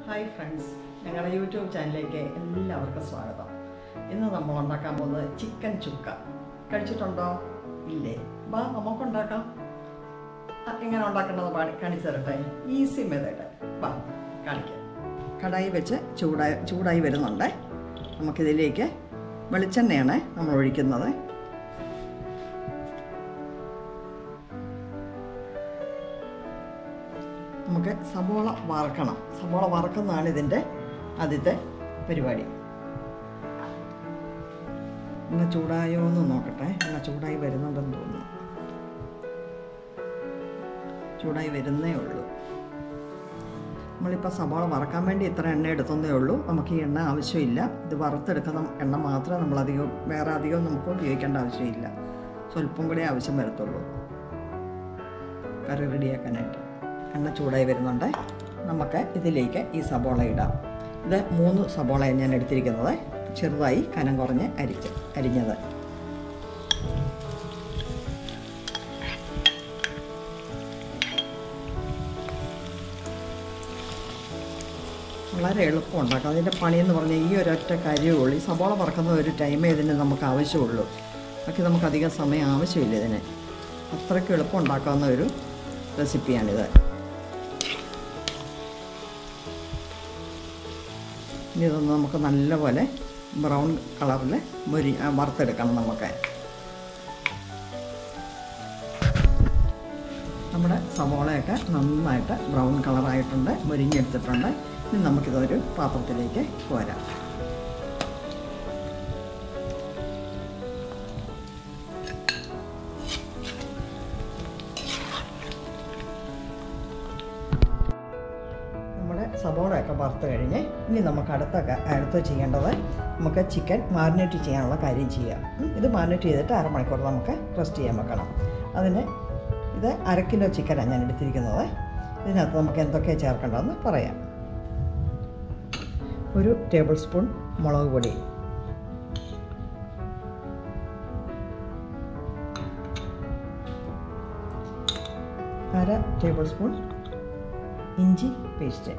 hi friends ഞങ്ങളുടെ YouTube ചാനലിലേക്ക് എല്ലാവർക്കും സ്വാഗതം ഇന്ന് നമ്മൾ ഉണ്ടാക്കാൻ പോകുന്നത് ചിക്കൻ ചുക്ക കഴിച്ചിട്ടുണ്ടോ ഇല്ലേ വാ നമുക്കുണ്ടാക്കാം ആ, എങ്ങനെ ഉണ്ടാക്കേണ്ടത് പാടി കാണിച്ചു തരട്ടെ ഈസി മെത്തേഡ് വാ കാണിക്കാം കടായി വെച്ച് ചൂടായി ചൂടായി വരുന്നുണ്ട് നമുക്കിതിലേക്ക് വെളിച്ചെണ്ണയാണ് നമ്മൾ ഒഴിക്കുന്നത് നമുക്ക് സബോള വറക്കണം സബോള വറക്കുന്നതാണ് ഇതിൻ്റെ ആദ്യത്തെ പരിപാടി എണ്ണ ചൂടായോ എന്ന് നോക്കട്ടെ എണ്ണ ചൂടായി വരുന്നുണ്ടെന്ന് തോന്നുന്നു ചൂടായി വരുന്നേ ഉള്ളൂ നമ്മളിപ്പോൾ സബോള വറക്കാൻ വേണ്ടി ഇത്ര എണ്ണ എടുത്തതേ ഉള്ളൂ നമുക്ക് ഈ എണ്ണ ആവശ്യമില്ല ഇത് വറുത്തെടുക്കുന്ന എണ്ണ മാത്രമേ നമ്മളധികം വേറെ അധികം നമുക്ക് ഉപയോഗിക്കേണ്ട ആവശ്യമില്ല സ്വല്പം കൂടെ ആവശ്യം വരത്തുള്ളൂ കറി റെഡിയാക്കാനായിട്ട് എണ്ണ ചൂടായി വരുന്നുണ്ട് നമുക്ക് ഇതിലേക്ക് ഈ സബോള ഇടാം ഇത് മൂന്ന് സബോളയാണ് ഞാൻ എടുത്തിരിക്കുന്നത് ചെറുതായി കനം കുറഞ്ഞ് അരിച്ച് അരിഞ്ഞത് വളരെ എളുപ്പം ഉണ്ടാക്കാം അതിൻ്റെ പണിയെന്ന് പറഞ്ഞാൽ ഈ ഒരൊറ്റ കാര്യമേ ഉള്ളൂ ഈ സബോള വറക്കുന്ന ഒരു ടൈമേ ഇതിന് നമുക്ക് ആവശ്യമുള്ളൂ ബാക്കി നമുക്ക് അധികം സമയം ആവശ്യമില്ല ഇതിന് അത്രയ്ക്ക് എളുപ്പം ഉണ്ടാക്കാവുന്ന ഒരു റെസിപ്പിയാണിത് ഇനി ഇതൊന്ന് നമുക്ക് നല്ലപോലെ ബ്രൗൺ കളറിൽ മൊരി ആ, വറുത്തെടുക്കണം നമുക്ക് നമ്മുടെ സവോളയൊക്കെ നന്നായിട്ട് ബ്രൗൺ കളറായിട്ടുണ്ട് മൊരിഞ്ഞെടുത്തിട്ടുണ്ട് ഇനി നമുക്കിതൊരു പാത്രത്തിലേക്ക് കോരാം നമ്മുടെ സബോളയൊക്കെ വറുത്ത് കഴിഞ്ഞ് ഇനി നമുക്ക് അടുത്ത ക- അടുത്ത് ചെയ്യേണ്ടത് നമുക്ക് ചിക്കൻ മാരിനേറ്റ് ചെയ്യാനുള്ള കാര്യം ചെയ്യാം ഉം, ഇത് മാരിനേറ്റ് ചെയ്തിട്ട് അരമണിക്കൂർ നമുക്ക് റെസ്റ്റ് ചെയ്യാൻ വെക്കണം അതിന് ഇത് അര കിലോ ചിക്കനാണ് ഞാൻ എടുത്തിരിക്കുന്നത് ഇതിനകത്ത് നമുക്ക് എന്തൊക്കെയാണ് ചേർക്കേണ്ടതെന്ന് പറയാം ഒരു ടേബിൾ സ്പൂൺ മുളക് പൊടി അര ടേബിൾ സ്പൂൺ ഇഞ്ചി പേസ്റ്റ്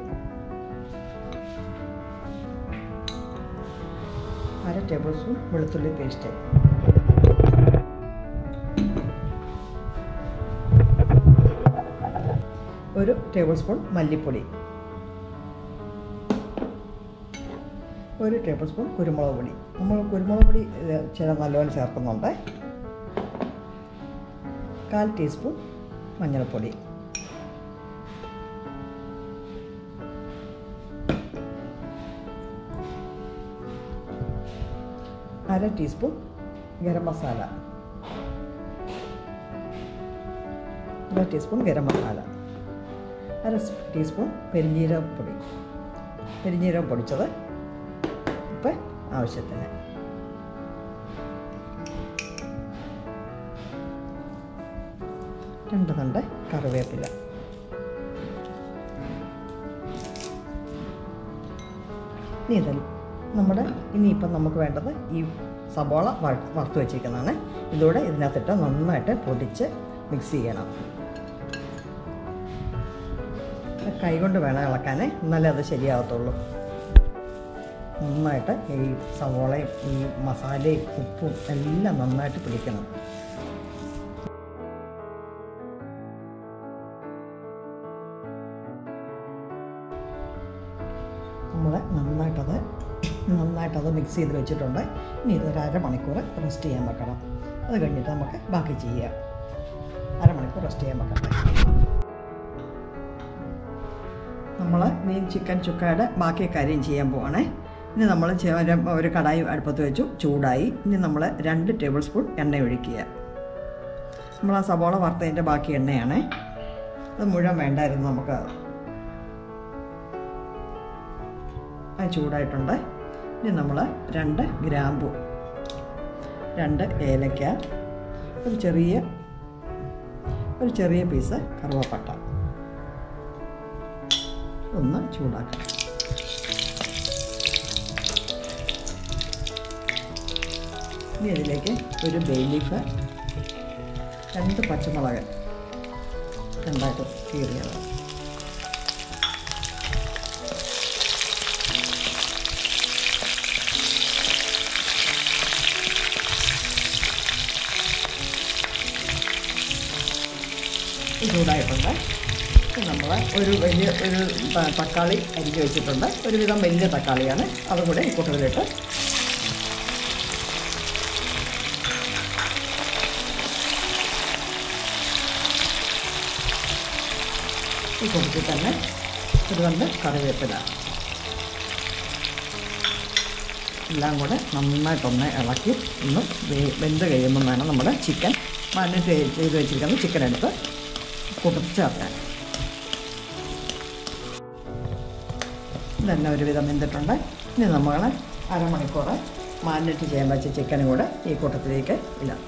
അര ടേബിൾ സ്പൂൺ വെളുത്തുള്ളി പേസ്റ്റ് ഒരു ടേബിൾ സ്പൂൺ മല്ലിപ്പൊടി ഒരു ടേബിൾ സ്പൂൺ കുരുമുളക് പൊടി നമ്മൾ കുരുമുളക് പൊടി ഏഹ്, ചില നല്ലപോലെ ചേർക്കുന്നുണ്ട് കാൽ ടീസ്പൂൺ മഞ്ഞൾപ്പൊടി അര ടീസ്പൂൺ ഗരം മസാല അര ടീസ്പൂൺ ഗരം മസാല അര സ് ടീസ്പൂൺ പെരിഞ്ജീരക പൊടി പെരിഞ്ജീരകം പൊടിച്ചത് ഉപ്പ് ആവശ്യത്തിന് രണ്ട് തണ്ട് കറിവേപ്പില ഇനി ഇതല്ല നമ്മുടെ ഇനിയിപ്പം നമുക്ക് വേണ്ടത് ഈ സബോള വറ- വറുത്ത് വെച്ചിരിക്കുന്നതാണ് ഇതോടെ ഇതിനകത്തിട്ട് നന്നായിട്ട് പൊടിച്ച് മിക്സ് ചെയ്യണം കൈകൊണ്ട് വേണം ഇളക്കാൻ എന്നാലേ അത് ശരിയാകത്തുള്ളൂ നന്നായിട്ട് ഈ സവോളയും ഈ മസാലയും ഉപ്പും എല്ലാം നന്നായിട്ട് പിടിക്കണം നമ്മൾ നന്നായിട്ടത് നന്നായിട്ടത് മിക്സ് ചെയ്ത് വെച്ചിട്ടുണ്ട് ഇനി ഇതൊരു അരമണിക്കൂർ റെസ്റ്റ് ചെയ്യാൻ വെക്കണം അത് കഴിഞ്ഞിട്ട് നമുക്ക് ബാക്കി ചെയ്യാം അരമണിക്കൂർ റെസ്റ്റ് ചെയ്യാൻ വെക്കട്ടെ നമ്മൾ മീൻ ചിക്കൻ ചുക്കയുടെ ബാക്കി കാര്യം ചെയ്യാൻ പോവാണേ ഇനി നമ്മൾ ചെ- ഒരു- ഒരു കടായി അടുപ്പത്ത് വെച്ചു ചൂടായി ഇനി നമ്മൾ രണ്ട് ടേബിൾ സ്പൂൺ എണ്ണ ഒഴിക്കുക നമ്മൾ ആ സബോള വറുത്തതിൻ്റെ ബാക്കി എണ്ണയാണേ അത് മുഴുവൻ വേണ്ടായിരുന്നു നമുക്ക് അത് ചൂടായിട്ടുണ്ട് ഇനി നമ്മൾ രണ്ട് ഗ്രാമ്പു രണ്ട് ഏലക്ക ഒരു ചെറിയ ഒരു ചെറിയ പീസ് കറുവപ്പട്ട ഒന്ന് ചൂടാക്കാം ഇനി ഇതിലേക്ക് ഒരു ബേ ലീഫ് രണ്ട് പച്ചമുളക് രണ്ടായിട്ട് കീറിയത് ഒരു വലിയ ഒരു ത- തക്കാളി അരിഞ്ഞ് വെച്ചിട്ടുണ്ട് ഒരുവിധം വലിയ തക്കാളിയാണ് അതും കൂടെ ഈ കൂട്ടത്തിലിട്ട് ഈ കൂട്ടത്തിൽ തന്നെ ഒരു രണ്ട് കറിവേപ്പില എല്ലാം കൂടെ നന്നായിട്ടൊന്ന് ഇളക്കി ഒന്ന് വേ- വെന്ത് കഴിയുമ്പോൾ വേണം നമ്മുടെ ചിക്കൻ മാരിനേറ്റ് ചെയ്ത് വെച്ചിരിക്കുന്ന ചിക്കൻ എടുത്ത് കൂട്ടത്തിൽ ചേർക്കാൻ ഇതെല്ലാം ഒരുവിധം വെന്തിട്ടുണ്ട് ഇനി നമ്മൾ അരമണിക്കൂർ മാരിനേറ്റ് ചെയ്യാൻ വെച്ച ചിക്കനും കൂടെ ഈ കൂട്ടത്തിലേക്ക് ഇടാം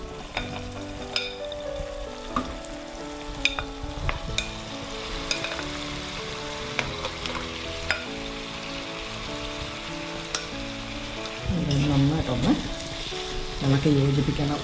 ഇത് നന്നായിട്ടൊന്ന് ഇളക്കി യോജിപ്പിക്കണം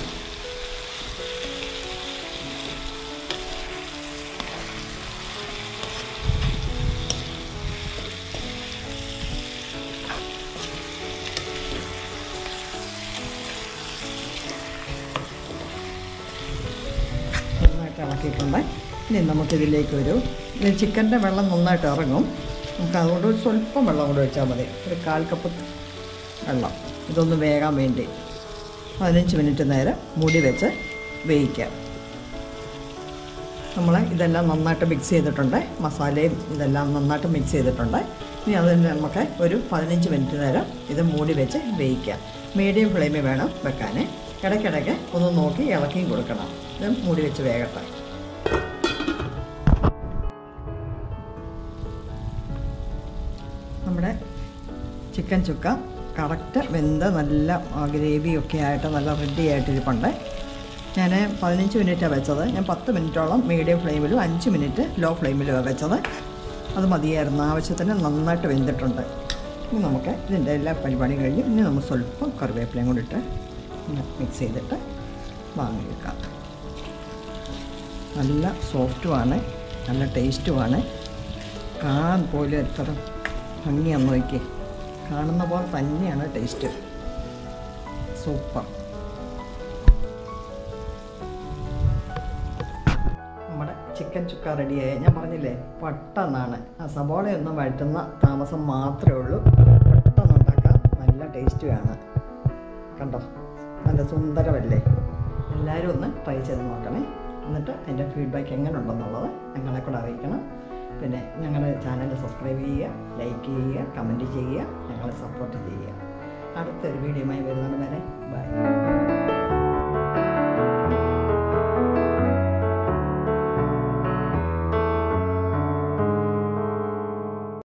നന്നായിട്ട് ഇളക്കിയിട്ടുണ്ട് ഇനി നമുക്കിതിലേക്ക് ഒരു ഇനി ചിക്കൻ്റെ വെള്ളം നന്നായിട്ട് ഇറങ്ങും നമുക്ക് അതുകൊണ്ട് ഒരു സ്വല്പം വെള്ളം കൂടെ വെച്ചാൽ മതി ഒരു കാൽ കപ്പ് വെള്ളം ഇതൊന്ന് വേകാൻ വേണ്ടി പതിനഞ്ച് മിനിറ്റ് നേരം മൂടി വെച്ച് വേവിക്കാം നമ്മൾ ഇതെല്ലാം നന്നായിട്ട് മിക്സ് ചെയ്തിട്ടുണ്ട് മസാലയും ഇതെല്ലാം നന്നായിട്ട് മിക്സ് ചെയ്തിട്ടുണ്ട് ഇനി അത് നമുക്ക് ഒരു പതിനഞ്ച് മിനിറ്റ് നേരം ഇത് മൂടി വെച്ച് വേവിക്കാം മീഡിയം ഫ്ലെയിമിൽ വേണം വെക്കാൻ ഇടയ്ക്കിടയ്ക്ക് ഒന്ന് നോക്കി ഇളക്കിയും കൊടുക്കണം ഇത് മൂടി വെച്ച് വേകട്ടെ നമ്മുടെ ചിക്കൻ ചുക്ക കറക്റ്റ് വെന്ത് നല്ല ഗ്രേവിയൊക്കെ ആയിട്ട് നല്ല റെഡി ആയിട്ടിരിപ്പുണ്ട് ഞാൻ പതിനഞ്ച് മിനിറ്റാണ് വെച്ചത് ഞാൻ പത്ത് മിനിറ്റോളം മീഡിയം ഫ്ലെയിമിലും അഞ്ച് മിനിറ്റ് ലോ ഫ്ലെയിമിലുമാണ് വെച്ചത് അത് മതിയായിരുന്നു ആവശ്യത്തിന് നന്നായിട്ട് വെന്തിട്ടുണ്ട് ഇനി നമുക്ക് ഇതിൻ്റെ എല്ലാ പരിപാടിയും കഴിഞ്ഞ് ഇനി നമ്മൾ സ്വല്പം കറിവേപ്പിലയും കൂടി ഇട്ട് മിക്സ് ചെയ്തിട്ട് വാങ്ങി വെക്കാം നല്ല സോഫ്റ്റുമാണ് നല്ല ടേസ്റ്റുമാണ് കാണാൻ പോലും എത്ര ഭംഗിയാന്ന് നോക്കി കാണുന്ന പോലെ തന്നെയാണ് ടേസ്റ്റ് സൂപ്പർ നമ്മുടെ ചിക്കൻ ചുക്ക റെഡിയായി ഞാൻ പറഞ്ഞില്ലേ പെട്ടെന്നാണ് ആ സബോളയൊന്നും വഴറ്റുന്ന താമസം മാത്രമേ ഉള്ളൂ പെട്ടെന്ന് ഉണ്ടാക്കാൻ നല്ല ടേസ്റ്റുമാണ് കണ്ടോ നല്ല സുന്ദരമല്ലേ എല്ലാവരും ഒന്ന് ട്രൈ ചെയ്ത് നോക്കണേ എന്നിട്ട് അതിൻ്റെ ഫീഡ്ബാക്ക് എങ്ങനെ ഉണ്ടെന്നുള്ളത് ഞങ്ങളെ കൂടെ അറിയിക്കണം പിന്നെ ഞങ്ങളുടെ ചാനൽ സബ്സ്ക്രൈബ് ചെയ്യുക ലൈക്ക് ചെയ്യുക കമൻറ്റ് ചെയ്യുക ഞങ്ങളെ സപ്പോർട്ട് ചെയ്യുക അടുത്തൊരു വീഡിയോയുമായി വരുന്നത് വരെ ബൈ